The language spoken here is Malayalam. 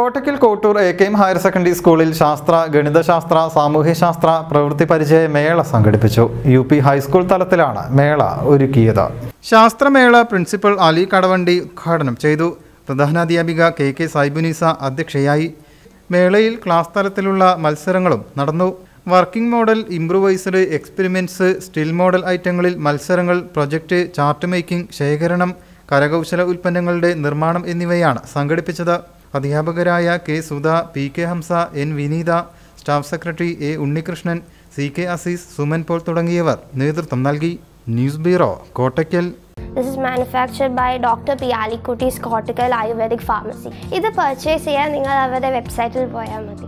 Kottakkal Kottur A K M higher secondary സ്കൂളിൽ ശാസ്ത്ര ഗണിതശാസ്ത്ര സാമൂഹ്യശാസ്ത്ര പ്രവൃത്തി പരിചയ മേള സംഘടിപ്പിച്ചു യു പി ഹൈസ്കൂൾ തലത്തിലാണ് മേള ഒരുക്കിയത് ശാസ്ത്രമേള പ്രിൻസിപ്പൽ അലി കടവണ്ടി ഉദ്ഘാടനം ചെയ്തു പ്രധാനാധ്യാപിക കെ കെ സൈബുനീസ അധ്യക്ഷയായി മേളയിൽ ക്ലാസ് തലത്തിലുള്ള മത്സരങ്ങളും നടന്നു working model improvised experiments still model ഐറ്റങ്ങളിൽ മത്സരങ്ങൾ പ്രൊജക്റ്റ് ചാർട്ട് മേക്കിംഗ് ശേഖരണം കരകൗശല ഉൽപ്പന്നങ്ങളുടെ നിർമ്മാണം എന്നിവയാണ് സംഘടിപ്പിച്ചത് അധ്യാപകരായ K Sudha P K Hamsa N Vineetha staff secretary A Unnikrishnan C K Azeez Suman Paul തുടങ്ങിയവർ നേതൃത്വം നൽകി news bureau Kottakkal This is manufactured by Dr. Pialikutti's Cortical Ayurvedic Pharmacy. ഇത് പർച്ചേസ് ചെയ്യാൻ നിങ്ങൾ അവരുടെ വെബ്സൈറ്റിൽ പോയാൽ മതി